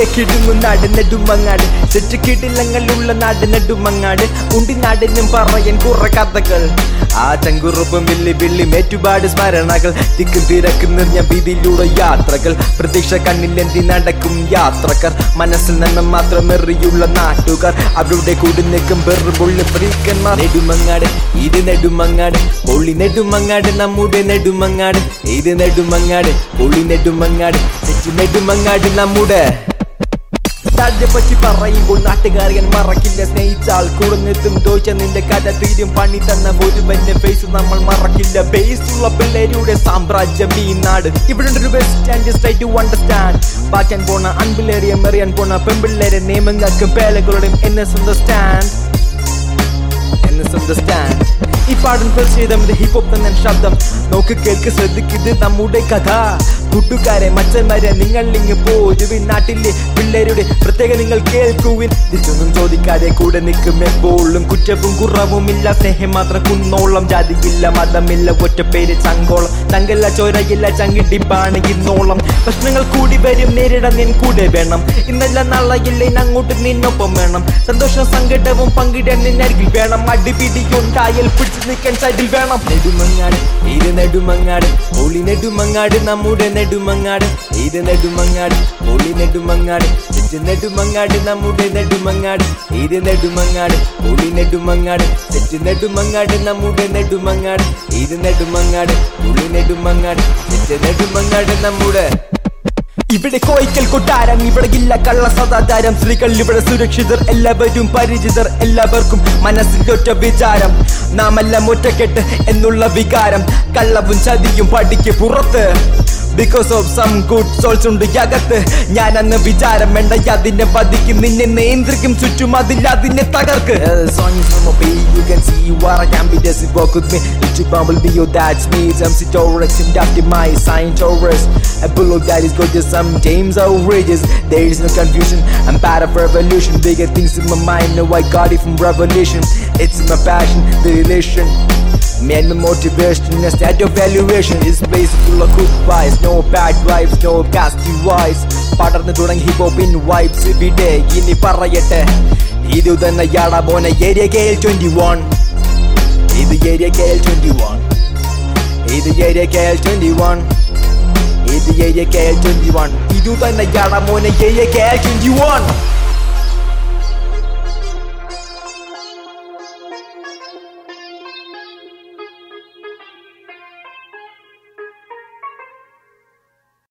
ഇവിടെ കിടുങ്ങും നാട് നെടുമങ്ങാട് സെറ്റ് കിടിലങ്ങളുള്ള നാട് നെടുമങ്ങാട് ഉണ്ടി നാടിനും പറയാൻ കുറെ കഥകൾ ആ ചങ്കുറുപ്പും വില്ലി വില്ലി മേറ്റുപാട് സ്മരണകൾ തിക്കും തിരക്കും നിറഞ്ഞ വീതിയിലൂടെ യാത്രകൾ പ്രതീക്ഷ കണ്ണിലെന്തി നടക്കും യാത്രക്കാർ മനസ്സിൽ നിന്ന് മാത്രം എറിയുള്ള നാട്ടുകാർ അവരുടെ കൂടി നിൽക്കും വെറുപുള്ളി ഫ്രീക്കന്മാർ നെടുമങ്ങാട് ഇത് നെടുമങ്ങാട് പൊള്ളി നെടുമങ്ങാട് നമ്മുടെ നെടുമങ്ങാട് ഇത് നെടുമങ്ങാട് പൊള്ളി നെടുമങ്ങാട് തെറ്റി നെടുമങ്ങാട് നമ്മുടെ നാടിനെ പറ്റി പറയുമ്പോൾ നാട്ടുകാരൻ മറക്കില്ല സ്നേഹിച്ചാൽ കൂടുന്നെത്തും തോച്ച നിന്റെ കഥ തീരും പണി തന്ന ഒരുവന്റെ ഫേസ് നമ്മൾ മറക്കില്ല ബേസ് ഉള്ള പിള്ളേരുടെ സാമ്രാജ്യം ഈ നാട് ഇവിടെ ഒരു best stand straight to understand പാക്കാൻ പോണ അൺപിള്ളേറിയ മെറിയാൻ പോണ പെൺപിള്ളേരെ നിയമങ്ങൾക്കും പേലകളുടെയും എന്നെ സ്വന്തം സ്റ്റാൻഡ് എന്നെ സ്വന്തം സ്റ്റാൻഡ് ഈ പാടും തീർച്ചയായിട്ടും ഹിപ്പ് ഹോപ്പ് തന്നെ ശബ്ദം നോക്ക് കേൾക്ക് ശ്രദ്ധിക്കുന്നത് നമ്മുടെ കഥ കൂട്ടുകാരെ മച്ചന്മാരെ നിങ്ങൾ ഇങ്ങ് പോരുവിൻ നാട്ടിലെ പിള്ളേരുടെ പ്രത്യേക നിങ്ങൾ കേൾക്കുവിൻ തിരിച്ചൊന്നും ചോദിക്കാതെ കൂടെ നിൽക്കും എപ്പോഴും കുറ്റവും കുറവും ഇല്ല സ്നേഹം മാത്രം കുന്നോളം ജാതിയില്ല മതമില്ല ഒറ്റ പേര് ചങ്കോളം ചങ്കല്ല ചോരയില്ല ചങ്കിടിപ്പാണ് ഇന്നോളം പ്രശ്നങ്ങൾ കൂടി വരും നേരിടാൻ നിൻ കൂടെ വേണം ഇന്നല്ല നാളെയില്ല ഇന്ന് അങ്ങോട്ട് നിന്നൊപ്പം വേണം സന്തോഷം സങ്കടവും പങ്കിടാൻ നിന്നരികിൽ വേണം അടിപിടിയുണ്ടായാൽ പിടിച്ചു നിൽക്കാൻ സൈഡിൽ വേണം നെടുമങ്ങാട് ഇത് നെടുമങ്ങാട് ഒളി നെടുമങ്ങാട് നമ്മുടെ നെടുമങ്ങാട് ഇത് നെടുമങ്ങാട് ഒളി നെടുമങ്ങാട് തെറ്റ് നെടുമങ്ങാട് നമ്മുടെ നെടുമങ്ങാട് ഇത് നെടുമങ്ങാട് ഒളി നെടുമങ്ങാട് തെറ്റ് നെടുമങ്ങാട് നമ്മുടെ നെടുമങ്ങാട് ഇത് നെടുമങ്ങാട് ഒളി നെടുമങ്ങാട് തെറ്റ് നെടുമങ്ങാട് നമ്മുടെ ഇവിടെ കോയിക്കൽ കൊട്ടാരം ഇവിടെ ഇല്ല കള്ള സദാചാരം സ്ത്രീകൾ ഇവിടെ സുരക്ഷിതർ എല്ലാവരും പരിചിതർ എല്ലാവർക്കും മനസ്സിൽ ഒറ്റ വിചാരം നാം എല്ലാം ഒറ്റക്കെട്ട് എന്നുള്ള വികാരം കള്ളവും ചതിയും പടിക്ക് പുറത്ത് because of some good souls ഉണ്ട് അകത്ത് ഞാൻ അന്ന് വിചാരം വേണ്ട അതിനെ വധിക്കും നിന്നെ നിയന്ത്രിക്കും ചുറ്റും അതിൽ അതിനെ തകർക്ക് You can see what I can be, does it walk with me? Little bumblebee, oh that's me It's MC Taurus and Dr. My sign Taurus Apollo that is gorgeous, sometimes outrageous There is no confusion, I'm part of revolution Bigger things in my mind, no I got it from revolution It's my passion, the relation Man, my motivation, a state of valuation is based full of good vibes, no bad vibes, no casty vibes. പടർന്നു തുടങ്ങി hip ഹോപ്പിൻ vibes ഇവിടെ ഇനി പറയട്ടെ ഇത് തന്നെ യാടാ പോന area K L twenty one ഇത് area K L twenty one ഇത് area K L twenty one ഇത് area K L twenty one ഇത് തന്നെ യാടാ മോന area K L twenty one